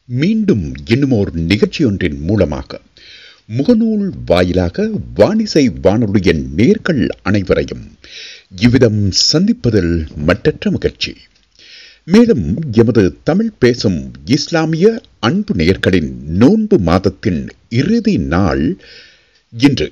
மீண்டும் இன்னுமோர் நிகழ்ச்சியொன்றின் மூலமாக முகநூல் வாயிலாக வானிசை வானொலியின் நேர்கள் அனைவரையும் இவ்விதம் சந்திப்பதில் மட்டற்ற மகிழ்ச்சி மேலும் எமது தமிழ் பேசும் இஸ்லாமிய அன்பு நேயர்களின் நோன்பு மாதத்தின் இறுதி நாள் இன்று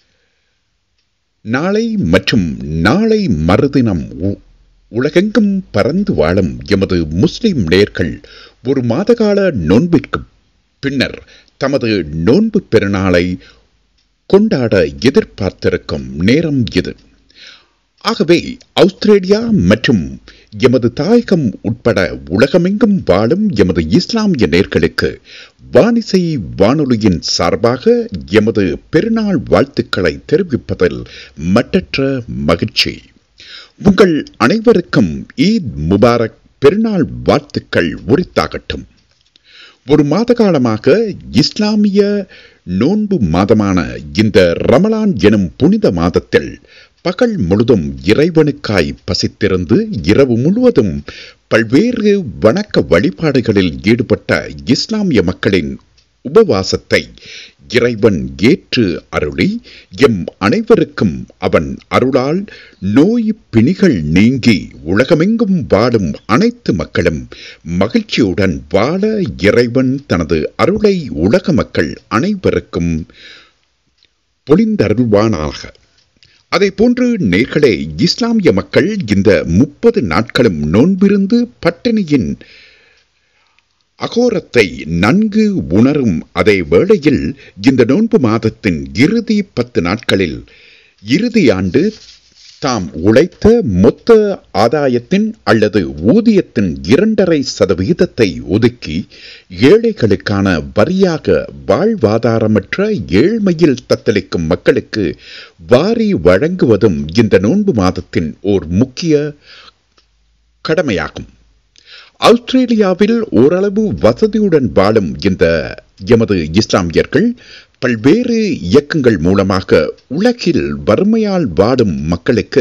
நாளை மற்றும் நாளை மறுதினம் உ- உலகெங்கும் பறந்து வாழும் எமது முஸ்லிம் நேர்கள் ஒரு மாதகால நோன்பிற்கு பின்னர் தமது நோன்பு பெருநாளை கொண்டாட எதிர்பார்த்திருக்கும் நேரம் இது ஆகவே ஆஸ்திரேலியா மற்றும் எமது தாயகம் உட்பட உலகமெங்கும் வாழும் எமது இஸ்லாமிய நேர்களுக்கு வானிசை வானொலியின் சார்பாக எமது பெருநாள் வாழ்த்துக்களை தெரிவிப்பதில் மட்டற்ற மகிழ்ச்சி உங்கள் அனைவருக்கும் ஈத் முபாரக் பெருநாள் வாழ்த்துக்கள் உரித்தாகட்டும் ஒரு மாத காலமாக இஸ்லாமிய நோன்பு மாதமான இந்த ரமலான் எனும் புனித மாதத்தில் பகல் முழுதும் இறைவனுக்காய் பசித்திருந்து இரவு முழுவதும் பல்வேறு வணக்க வழிபாடுகளில் ஈடுபட்ட இஸ்லாமிய மக்களின் உபவாசத்தை இறைவன் ஏற்று அருளி எம் அனைவருக்கும் அவன் அருளால் நோய் பிணிகள் நீங்கி உலகமெங்கும் வாழும் அனைத்து மக்களும் மகிழ்ச்சியுடன் வாழ இறைவன் தனது அருளை உலக மக்கள் அனைவருக்கும் பொழிந்தருள்வானாக அதை போன்று நேர்களே இஸ்லாமிய மக்கள் இந்த முப்பது நாட்களும் நோன்பிருந்து பட்டினியின் அகோரத்தை நன்கு உணரும் அதே வேளையில் இந்த நோன்பு மாதத்தின் இறுதி பத்து நாட்களில் இறுதி ஆண்டு தாம் உழைத்த மொத்த ஆதாயத்தின் அல்லது ஊதியத்தின் இரண்டரை சதவிகிதத்தை ஒதுக்கி ஏழைகளுக்கான வரியாக வாழ்வாதாரமற்ற ஏழ்மையில் தத்தளிக்கும் மக்களுக்கு வாரி வழங்குவதும் இந்த நோன்பு மாதத்தின் ஓர் முக்கிய கடமையாகும் ஆஸ்திரேலியாவில் ஓரளவு வசதியுடன் வாழும் இந்த எமது இஸ்லாமியர்கள் பல்வேறு இயக்கங்கள் மூலமாக உலகில் வறுமையால் வாடும் மக்களுக்கு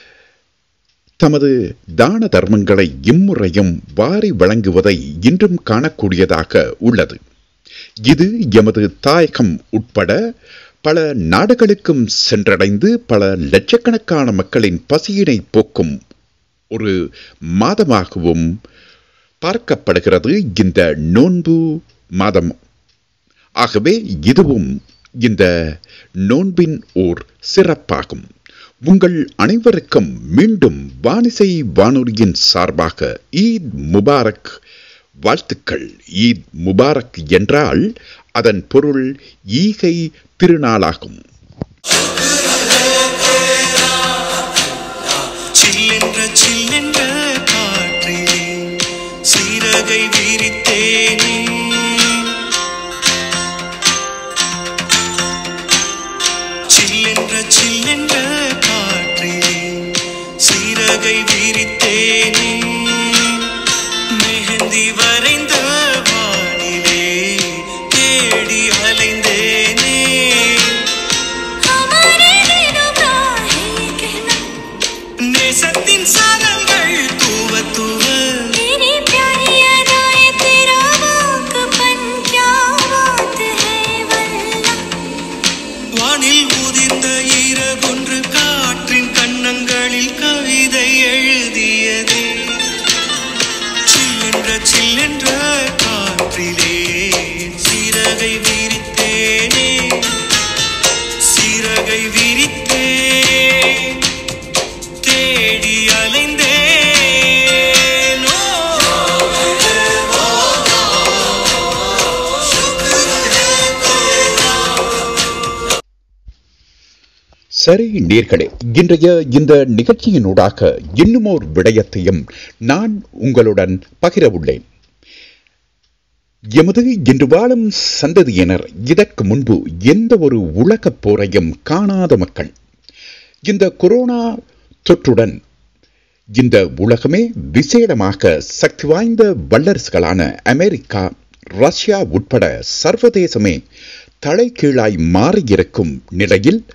தமது தான தர்மங்களை இம்முறையும் வாரி வழங்குவதை இன்றும் காணக்கூடியதாக உள்ளது இது எமது தாயகம் உட்பட பல நாடுகளுக்கும் சென்றடைந்து பல லட்சக்கணக்கான மக்களின் பசியினை போக்கும் ஒரு மாதமாகவும் பார்க்கப்படுகிறது இந்த நோன்பு மாதம் ஆகவே இதுவும் இந்த நோன்பின் ஓர் சிறப்பாகும் உங்கள் அனைவருக்கும் மீண்டும் வானிசை வானொலியின் சார்பாக ஈத் முபாரக் வாழ்த்துக்கள் ஈத் முபாரக் என்றால் அதன் பொருள் ஈகை திருநாளாகும் சில்லென்ற சில்லென்ற காற்றிலே சீரகை விரித்தேனே சில்லென்ற சில்லென்ற காற்றிலே சீரகை விரித்தேனே மெஹந்தி வரைந்த வானிலே தேடி அலைந்தேனே हमारे दिनों का है कहना நேசத்தின் சாதல்கள் தூவ தூவ तेरी प्यारी अदाएं तेरा वाकपन क्या बात है वल्ला வானில் உதிர்ந்த ஈரகொன்று காற்றின் கன்னங்களில் கவிதை எழுதியதே சில்லென்ற சில்லென்ற காற்றிலே சிறகை விரித்தேனே சிறகை விரித்தே தேடி அலைந்தேனோ சரி நேர்களே இன்றைய இந்த நிகழ்ச்சியினூடாக இன்னுமோர் விடயத்தையும் நான் உங்களுடன் பகிர உள்ளேன் எமது இன்று வாழும் சந்ததியினர் இதற்கு முன்பு எந்த ஒரு உலகப் போரையும் காணாத மக்கள் இந்த கொரோனா தொற்றுடன் இந்த உலகமே விசேடமாக சக்தி வாய்ந்த வல்லரசுகளான அமெரிக்கா ரஷ்யா உட்பட சர்வதேசமே தலைகீழாய் மாறியிருக்கும் நிலையில்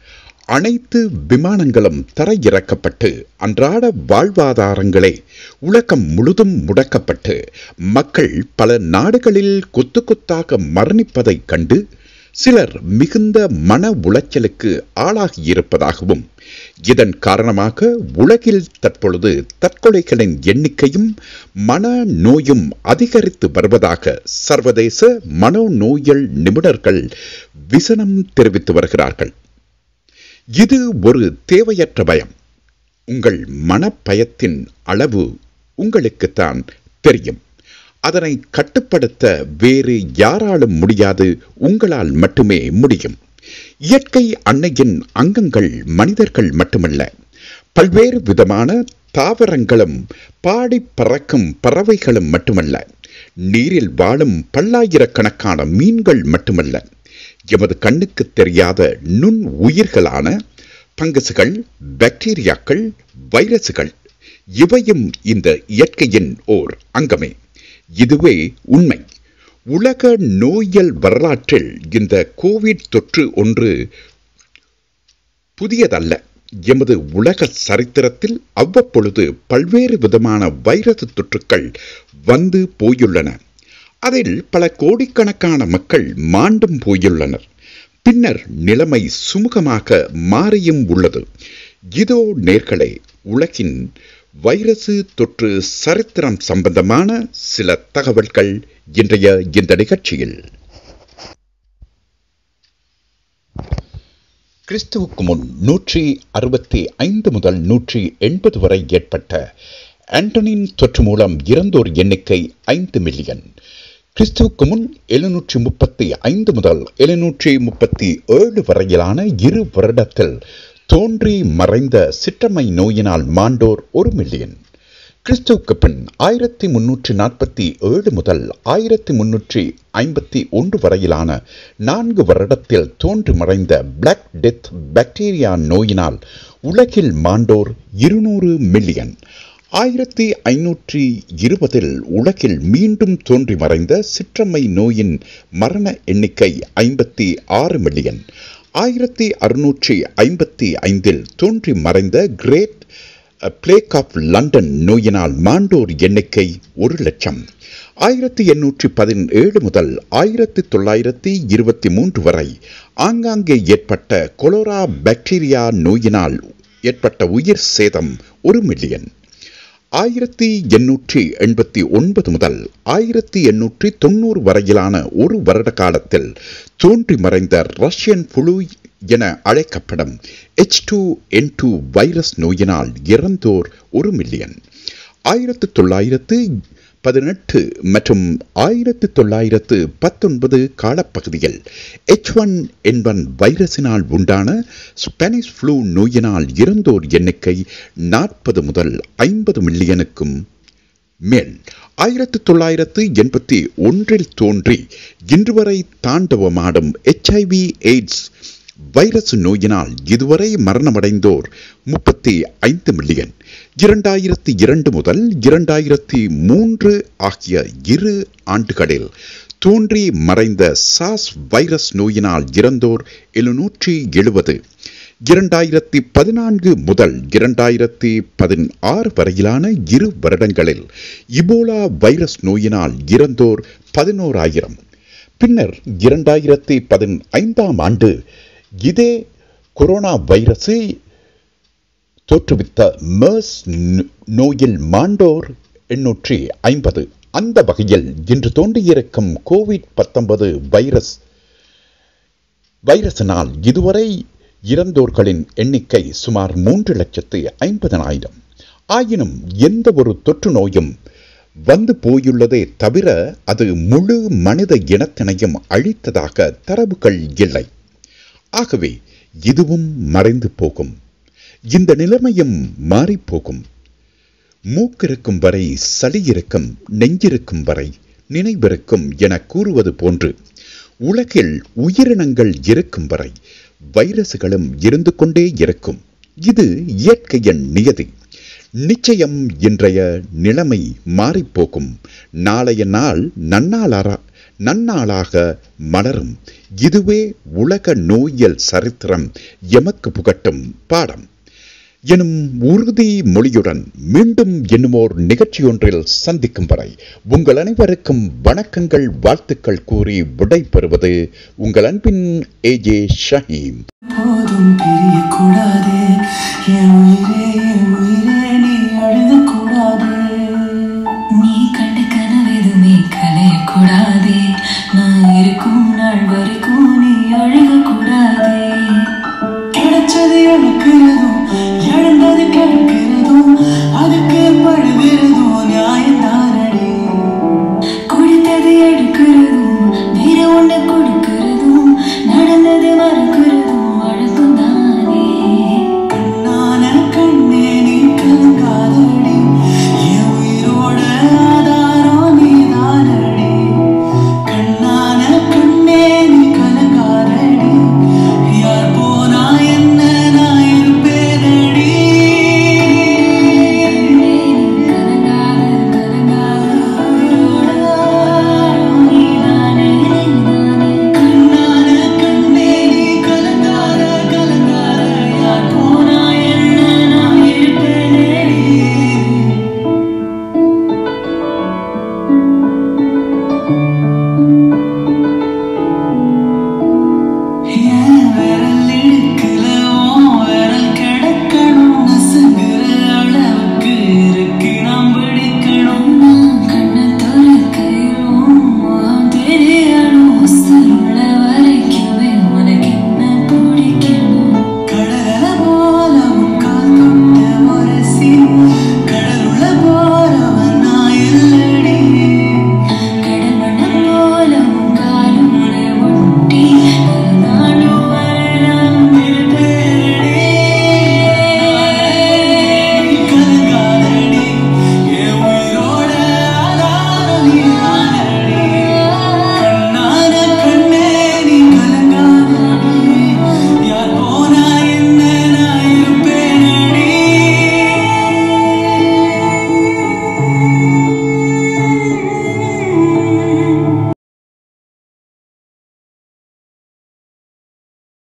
அனைத்து விமானங்களும் தரையிறக்கப்பட்டு அன்றாட வாழ்வாதாரங்களே உலகம் முழுதும் முடக்கப்பட்டு மக்கள் பல நாடுகளில் கொத்து கொத்தாக மரணிப்பதைக் கண்டு சிலர் மிகுந்த மன உளைச்சலுக்கு ஆளாகியிருப்பதாகவும் இதன் காரணமாக உலகில் தற்பொழுது தற்கொலைகளின் எண்ணிக்கையும் மன நோயும் அதிகரித்து வருவதாக சர்வதேச மனோநோயல் நிபுணர்கள் விசனம் தெரிவித்து வருகிறார்கள் இது ஒரு தேவையற்ற பயம் உங்கள் மனப்பயத்தின் அளவு உங்களுக்குத்தான் தெரியும் அதனை கட்டுப்படுத்த வேறு யாராலும் முடியாது உங்களால் மட்டுமே முடியும் இயற்கை அன்னையின் அங்கங்கள் மனிதர்கள் மட்டுமல்ல பல்வேறு விதமான தாவரங்களும் பாடி பறக்கும் பறவைகளும் மட்டுமல்ல நீரில் வாழும் பல்லாயிரக்கணக்கான மீன்கள் மட்டுமல்ல எமது கண்ணுக்கு தெரியாத நுண் உயிர்களான பங்கசுகள் பாக்டீரியாக்கள் வைரசுகள் இவையும் இந்த இயற்கையின் ஓர் அங்கமே இதுவே உண்மை உலக நோயல் வரலாற்றில் இந்த கோவிட் தொற்று ஒன்று புதியதல்ல எமது உலக சரித்திரத்தில் அவ்வப்பொழுது பல்வேறு விதமான வைரஸ் தொற்றுக்கள் வந்து போயுள்ளன அதில் பல கோடிக்கணக்கான மக்கள் மாண்டும் போயுள்ளனர் பின்னர் நிலைமை சுமூகமாக மாறியும் உள்ளது இதோ நேர்களே உலகின் வைரசு தொற்று சரித்திரம் சம்பந்தமான சில தகவல்கள் இன்றைய இந்த நிகழ்ச்சியில் கிறிஸ்துவுக்கு முன் நூற்றி அறுபத்தி ஐந்து முதல் நூற்றி எண்பது வரை ஏற்பட்ட ஆண்டனின் தொற்று மூலம் இறந்தோர் எண்ணிக்கை ஐந்து மில்லியன் கிறிஸ்துவுக்கு முன் எழுநூற்றி முப்பத்தி ஐந்து முதல் எழுநூற்றி முப்பத்தி ஏழு வரையிலான இரு வருடத்தில் தோன்றி மறைந்த சிற்றம்மை நோயினால் மாண்டோர் ஒரு மில்லியன் கிறிஸ்துவுக்கு பின் ஆயிரத்தி முன்னூற்றி நாற்பத்தி ஏழு முதல் ஆயிரத்தி முன்னூற்றி ஐம்பத்தி ஒன்று வரையிலான நான்கு வருடத்தில் தோன்றி மறைந்த பிளாக் டெத் பாக்டீரியா நோயினால் உலகில் மாண்டோர் இருநூறு மில்லியன் ஆயிரத்தி ஐநூற்றி இருபதில் உலகில் மீண்டும் தோன்றி மறைந்த சிற்றம்மை நோயின் மரண எண்ணிக்கை ஐம்பத்தி ஆறு மில்லியன் ஆயிரத்தி அறுநூற்றி ஐம்பத்தி ஐந்தில் தோன்றி மறைந்த கிரேட் பிளேக் ஆஃப் லண்டன் நோயினால் மாண்டோர் எண்ணிக்கை ஒரு லட்சம் ஆயிரத்தி எண்ணூற்றி பதினேழு முதல் ஆயிரத்தி தொள்ளாயிரத்தி இருபத்தி மூன்று வரை ஆங்காங்கே ஏற்பட்ட கொலோரா பாக்டீரியா நோயினால் ஏற்பட்ட உயிர் சேதம் ஒரு மில்லியன் ஆயிரத்தி எண்ணூற்றி எண்பத்தி ஒன்பது முதல் ஆயிரத்தி எண்ணூற்றி தொண்ணூறு வரையிலான ஒரு வருட காலத்தில் தோன்றி மறைந்த ரஷ்யன் புழு என அழைக்கப்படும் H two N two virus நோயினால் இறந்தோர் ஒரு மில்லியன் ஆயிரத்து தொள்ளாயிரத்து பதினெட்டு மற்றும் ஆயிரத்து தொள்ளாயிரத்து பத்தொன்பது காலப்பகுதியில் எச் ஒன் என்பன் வைரஸினால் உண்டான ஸ்பானிஷ் ஃப்ளூ நோயினால் இறந்தோர் எண்ணிக்கை நாற்பது முதல் ஐம்பது மில்லியனுக்கும் மேல் ஆயிரத்து தொள்ளாயிரத்து எண்பத்தி ஒன்றில் தோன்றி இன்று வரை தாண்டவமாடும் எச்ஐவி எய்ட்ஸ் வைரஸ் நோயினால் இதுவரை மரணமடைந்தோர் முப்பத்தி ஐந்து மில்லியன் இரண்டாயிரத்தி இரண்டு முதல் இரண்டாயிரத்தி மூன்று ஆகிய இரு ஆண்டுகளில் தோன்றி மறைந்த சாஸ் வைரஸ் நோயினால் இறந்தோர் எழுநூற்றி எழுபது இரண்டாயிரத்தி பதினான்கு முதல் இரண்டாயிரத்தி பதினாறு வரையிலான இரு வருடங்களில் இபோலா வைரஸ் நோயினால் இறந்தோர் பதினோராயிரம் பின்னர் இரண்டாயிரத்தி பதினைந்தாம் ஆண்டு இதே கொரோனா வைரஸை தோற்றுவித்த மெர்ஸ் நோயில் மாண்டோர் எண்ணூற்றி ஐம்பது அந்த வகையில் இன்று தோன்றியிருக்கும் கோவிட் பத்தொன்பது வைரஸ் வைரஸினால் இதுவரை இறந்தோர்களின் எண்ணிக்கை சுமார் மூன்று லட்சத்து ஐம்பதனாயிரம் ஆயினும் எந்த ஒரு தொற்று நோயும் வந்து போயுள்ளதே தவிர அது முழு மனித இனத்தினையும் அழித்ததாக தரவுகள் இல்லை ஆகவே இதுவும் மறைந்து போகும் இந்த நிலைமையும் மாறிப்போகும் மூக்கிருக்கும் வரை சளி இருக்கும் நெஞ்சிருக்கும் வரை நினைவிருக்கும் என கூறுவது போன்று உலகில் உயிரினங்கள் இருக்கும் வரை வைரசுகளும் இருந்து கொண்டே இருக்கும் இது இயற்கையின் நியதி நிச்சயம் இன்றைய நிலைமை மாறிப்போகும் நாளைய நாள் நன்னாளாரா நன்னாளாக மலரும் இதுவே உலக நோயல் சரித்திரம் எமக்கு புகட்டும் பாடம் எனும் உறுதி மொழியுடன் மீண்டும் என்னுமோர் நிகழ்ச்சியொன்றில் சந்திக்கும் வரை உங்கள் அனைவருக்கும் வணக்கங்கள் வாழ்த்துக்கள் கூறி விடைபெறுவது உங்கள் அன்பின் ஏஜே ஷஹீம் போதும் பிரியக்கூடாதே என் உயிரே என் உயிரே